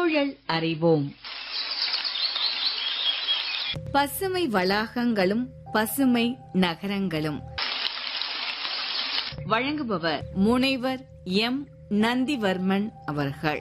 சூழல் அறிவோம் பசுமை வளாகங்களும் பசுமை நகரங்களும் வழங்குபவர் முனைவர் எம் நந்திவர்மன் அவர்கள்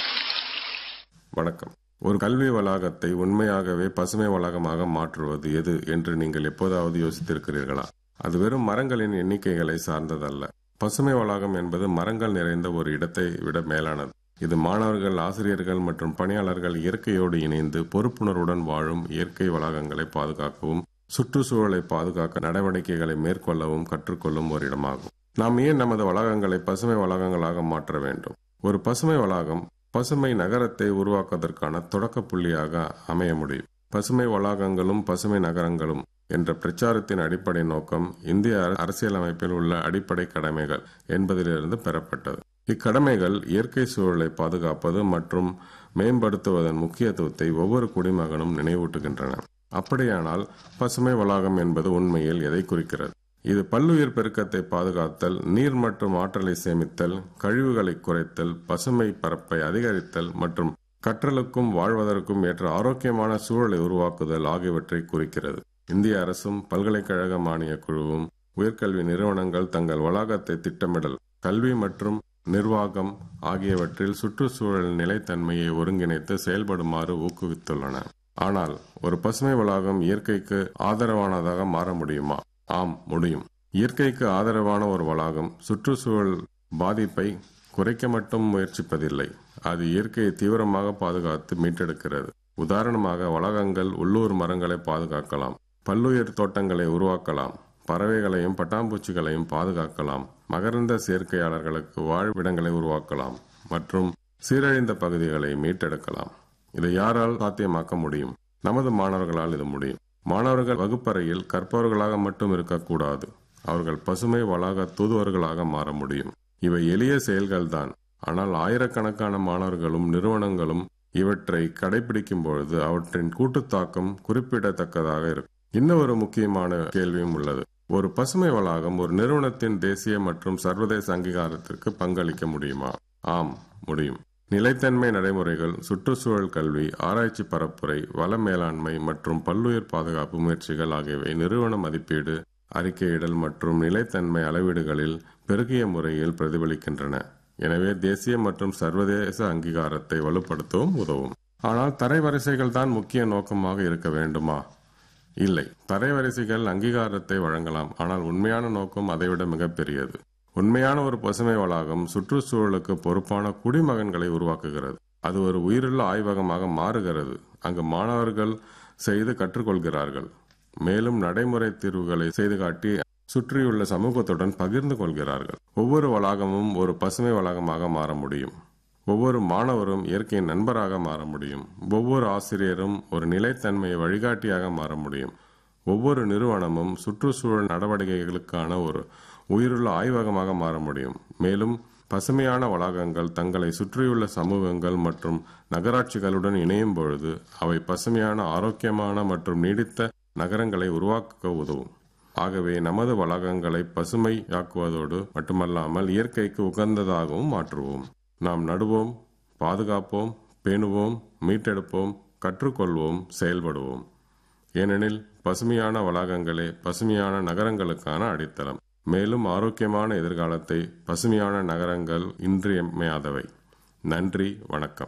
வணக்கம் ஒரு கல்வி வளாகத்தை உண்மையாகவே பசுமை வளாகமாக மாற்றுவது எது என்று நீங்கள் எப்போதாவது யோசித்திருக்கிறீர்களா அது வெறும் மரங்களின் எண்ணிக்கைகளை சார்ந்ததல்ல பசுமை வளாகம் என்பது மரங்கள் நிறைந்த ஒரு இடத்தை விட மேலானது இது மாணவர்கள் ஆசிரியர்கள் மற்றும் பணியாளர்கள் இயற்கையோடு இணைந்து பொறுப்புணர்வுடன் வாழும் இயற்கை வளாகங்களை பாதுகாக்கவும் சுற்றுச்சூழலை பாதுகாக்க நடவடிக்கைகளை மேற்கொள்ளவும் கற்றுக்கொள்ளும் ஒரு இடமாகும் நாம் ஏன் நமது வளாகங்களை பசுமை வளாகங்களாக மாற்ற வேண்டும் ஒரு பசுமை வளாகம் பசுமை நகரத்தை உருவாக்குவதற்கான தொடக்க புள்ளியாக அமைய முடியும் பசுமை வளாகங்களும் பசுமை நகரங்களும் என்ற பிரச்சாரத்தின் அடிப்படை நோக்கம் இந்திய அரசியலமைப்பில் உள்ள அடிப்படை கடமைகள் என்பதிலிருந்து பெறப்பட்டது இக்கடமைகள் இயற்கை சூழலை பாதுகாப்பது மற்றும் மேம்படுத்துவதன் முக்கியத்துவத்தை ஒவ்வொரு குடிமகனும் நினைவூட்டுகின்றன அப்படியானால் பசுமை வளாகம் என்பது உண்மையில் எதை குறிக்கிறது இது பல்லுயிர் பெருக்கத்தை பாதுகாத்தல் நீர் மற்றும் ஆற்றலை சேமித்தல் கழிவுகளை குறைத்தல் பசுமை பரப்பை அதிகரித்தல் மற்றும் கற்றலுக்கும் வாழ்வதற்கும் ஏற்ற ஆரோக்கியமான சூழலை உருவாக்குதல் ஆகியவற்றை குறிக்கிறது இந்திய அரசும் பல்கலைக்கழக மானிய குழுவும் உயர்கல்வி நிறுவனங்கள் தங்கள் வளாகத்தை திட்டமிடல் கல்வி மற்றும் நிர்வாகம் ஆகியவற்றில் சுற்றுச்சூழல் நிலைத்தன்மையை ஒருங்கிணைத்து செயல்படுமாறு ஊக்குவித்துள்ளன ஆனால் ஒரு பசுமை வளாகம் இயற்கைக்கு ஆதரவானதாக மாற முடியுமா ஆம் முடியும் இயற்கைக்கு ஆதரவான ஒரு வளாகம் சுற்றுச்சூழல் பாதிப்பை குறைக்க மட்டும் முயற்சிப்பதில்லை அது இயற்கையை தீவிரமாக பாதுகாத்து மீட்டெடுக்கிறது உதாரணமாக வளாகங்கள் உள்ளூர் மரங்களை பாதுகாக்கலாம் பல்லுயிர் தோட்டங்களை உருவாக்கலாம் பறவைகளையும் பட்டாம்பூச்சிகளையும் பாதுகாக்கலாம் மகரந்த சேர்க்கையாளர்களுக்கு வாழ்விடங்களை உருவாக்கலாம் மற்றும் சீரழிந்த பகுதிகளை மீட்டெடுக்கலாம் இதை யாரால் சாத்தியமாக்க முடியும் நமது மாணவர்களால் இது முடியும் மாணவர்கள் வகுப்பறையில் கற்பவர்களாக மட்டும் இருக்கக்கூடாது அவர்கள் பசுமை வளாக தூதுவர்களாக மாற முடியும் இவை எளிய செயல்கள்தான் ஆனால் ஆயிரக்கணக்கான மாணவர்களும் நிறுவனங்களும் இவற்றை கடைபிடிக்கும் பொழுது அவற்றின் கூட்டுத்தாக்கம் குறிப்பிடத்தக்கதாக இருக்கும் இன்னும் ஒரு முக்கியமான கேள்வியும் உள்ளது ஒரு பசுமை வளாகம் ஒரு நிறுவனத்தின் தேசிய மற்றும் சர்வதேச அங்கீகாரத்திற்கு பங்களிக்க முடியுமா ஆம் முடியும் நிலைத்தன்மை நடைமுறைகள் சுற்றுச்சூழல் கல்வி ஆராய்ச்சி பரப்புரை வள மேலாண்மை மற்றும் பல்லுயிர் பாதுகாப்பு முயற்சிகள் ஆகியவை நிறுவன மதிப்பீடு அறிக்கையிடல் மற்றும் நிலைத்தன்மை அளவீடுகளில் பெருகிய முறையில் பிரதிபலிக்கின்றன எனவே தேசிய மற்றும் சர்வதேச அங்கீகாரத்தை வலுப்படுத்தவும் உதவும் ஆனால் தரைவரிசைகள் தான் முக்கிய நோக்கமாக இருக்க வேண்டுமா இல்லை தரைவரிசைகள் அங்கீகாரத்தை வழங்கலாம் ஆனால் உண்மையான நோக்கம் அதைவிட மிகப்பெரியது உண்மையான ஒரு பசுமை வளாகம் சுற்றுச்சூழலுக்கு பொறுப்பான குடிமகன்களை உருவாக்குகிறது அது ஒரு உயிருள்ள ஆய்வகமாக மாறுகிறது அங்கு மாணவர்கள் செய்து கற்றுக்கொள்கிறார்கள் மேலும் நடைமுறை தீர்வுகளை செய்து காட்டி சுற்றியுள்ள சமூகத்துடன் பகிர்ந்து கொள்கிறார்கள் ஒவ்வொரு வளாகமும் ஒரு பசுமை வளாகமாக மாற முடியும் ஒவ்வொரு மாணவரும் இயற்கையின் நண்பராக மாற முடியும் ஒவ்வொரு ஆசிரியரும் ஒரு நிலைத்தன்மையை வழிகாட்டியாக மாற முடியும் ஒவ்வொரு நிறுவனமும் சுற்றுச்சூழல் நடவடிக்கைகளுக்கான ஒரு உயிருள்ள ஆய்வகமாக மாற முடியும் மேலும் பசுமையான வளாகங்கள் தங்களை சுற்றியுள்ள சமூகங்கள் மற்றும் நகராட்சிகளுடன் இணையும் பொழுது அவை பசுமையான ஆரோக்கியமான மற்றும் நீடித்த நகரங்களை உருவாக்க உதவும் ஆகவே நமது வளாகங்களை பசுமையாக்குவதோடு மட்டுமல்லாமல் இயற்கைக்கு உகந்ததாகவும் மாற்றுவோம் நாம் நடுவோம் பாதுகாப்போம் பேணுவோம் மீட்டெடுப்போம் கற்றுக்கொள்வோம் செயல்படுவோம் ஏனெனில் பசுமையான வளாகங்களே பசுமையான நகரங்களுக்கான அடித்தளம் மேலும் ஆரோக்கியமான எதிர்காலத்தை பசுமையான நகரங்கள் இன்றியமையாதவை நன்றி வணக்கம்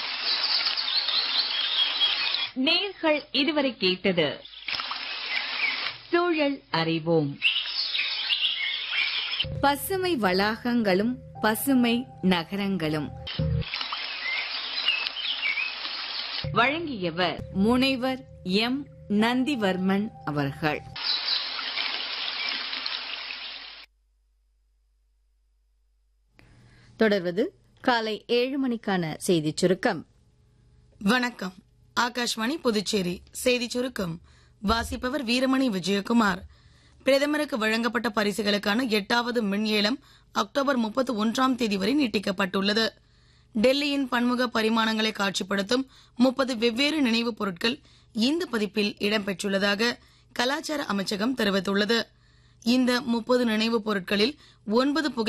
நேர்கள் இதுவரை கேட்டது சூழல் அறிவோம் பசுமை வளாகங்களும் பசுமை நகரங்களும் வழங்கியவர் முனைவர் எம் நந்திவர்மன் அவர்கள் தொடர்வது காலை ஏழு மணிக்கான செய்திச் சுருக்கம் வணக்கம் ஆகாஷ்வாணி புதுச்சேரி செய்தி சுருக்கம் வாசிப்பவர் வீரமணி விஜயகுமார் பிரதமருக்கு வழங்கப்பட்ட பரிசுகளுக்கான எட்டாவது மின் ஏலம் அக்டோபர் முப்பத்தி ஒன்றாம் தேதி வரை நீட்டிக்கப்பட்டுள்ளது டெல்லியின் பன்முக பரிமாணங்களை காட்சிப்படுத்தும் முப்பது வெவ்வேறு நினைவுப் பொருட்கள் இந்த பதிப்பில் இடம்பெற்றுள்ளதாக கலாச்சார அமைச்சகம் தெரிவித்துள்ளது இந்த முப்பது நினைவுப் பொருட்களில் ஒன்பது புகை